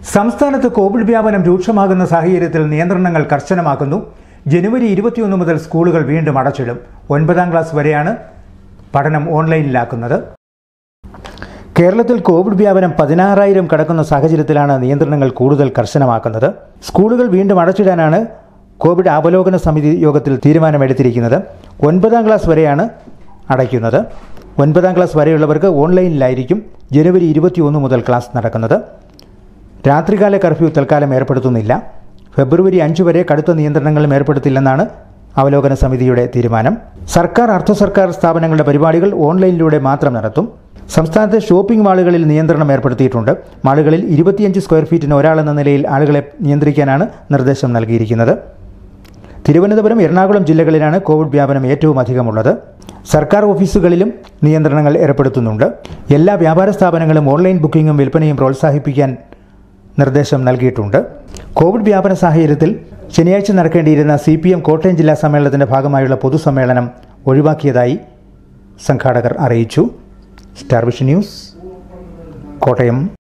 സംസ്ഥാനത്ത് കോവിഡ് വ്യാപനം രൂക്ഷമാകുന്ന സാഹചര്യത്തിൽ നിയന്ത്രണങ്ങൾ കർശനമാക്കുന്നു ജനുവരി ഇരുപത്തിയൊന്ന് മുതൽ സ്കൂളുകൾ വീണ്ടും അടച്ചിടും ഒൻപതാം ക്ലാസ് വരെയാണ് പഠനം ഓൺലൈനിലാക്കുന്നത് കേരളത്തിൽ കോവിഡ് വ്യാപനം പതിനാറായിരം കടക്കുന്ന സാഹചര്യത്തിലാണ് നിയന്ത്രണങ്ങൾ കൂടുതൽ കർശനമാക്കുന്നത് സ്കൂളുകൾ വീണ്ടും അടച്ചിടാനാണ് കോവിഡ് അവലോകന സമിതി യോഗത്തിൽ തീരുമാനമെടുത്തിരിക്കുന്നത് ഒൻപതാം ക്ലാസ് വരെയാണ് അടയ്ക്കുന്നത് ഒൻപതാം ക്ലാസ് വരെയുള്ളവർക്ക് ഓൺലൈനിലായിരിക്കും ജനുവരി ഇരുപത്തിയൊന്ന് മുതൽ ക്ലാസ് നടക്കുന്നത് രാത്രികാല കർഫ്യൂ തൽക്കാലം ഏർപ്പെടുത്തുന്നില്ല ഫെബ്രുവരി അഞ്ച് വരെ കടുത്ത നിയന്ത്രണങ്ങളും ഏർപ്പെടുത്തില്ലെന്നാണ് അവലോകന സമിതിയുടെ തീരുമാനം സർക്കാർ അർദ്ധ സർക്കാർ സ്ഥാപനങ്ങളുടെ പരിപാടികൾ ഓൺലൈനിലൂടെ മാത്രം നടത്തും സംസ്ഥാനത്തെ ഷോപ്പിംഗ് മാളുകളിൽ നിയന്ത്രണം ഏർപ്പെടുത്തിയിട്ടുണ്ട് മാളുകളിൽ ഇരുപത്തിയഞ്ച് സ്ക്വയർ ഫീറ്റിന് ഒരാളെന്ന നിലയിൽ ആളുകളെ നിയന്ത്രിക്കാനാണ് നിർദ്ദേശം നൽകിയിരിക്കുന്നത് തിരുവനന്തപുരം എറണാകുളം ജില്ലകളിലാണ് കോവിഡ് വ്യാപനം ഏറ്റവും അധികമുള്ളത് സർക്കാർ ഓഫീസുകളിലും നിയന്ത്രണങ്ങൾ ഏർപ്പെടുത്തുന്നുണ്ട് എല്ലാ വ്യാപാര സ്ഥാപനങ്ങളും ഓൺലൈൻ ബുക്കിംഗും വിൽപ്പനയും പ്രോത്സാഹിപ്പിക്കാൻ നിർദ്ദേശം നൽകിയിട്ടുണ്ട് കോവിഡ് വ്യാപന സാഹചര്യത്തിൽ ശനിയാഴ്ച നടക്കേണ്ടിയിരുന്ന സി പി എം കോട്ടയം ജില്ലാ സമ്മേളനത്തിന്റെ ഭാഗമായുള്ള പൊതുസമ്മേളനം ഒഴിവാക്കിയതായി സംഘാടകർ അറിയിച്ചു സ്റ്റാർ വിഷൻ ന്യൂസ് കോട്ടയം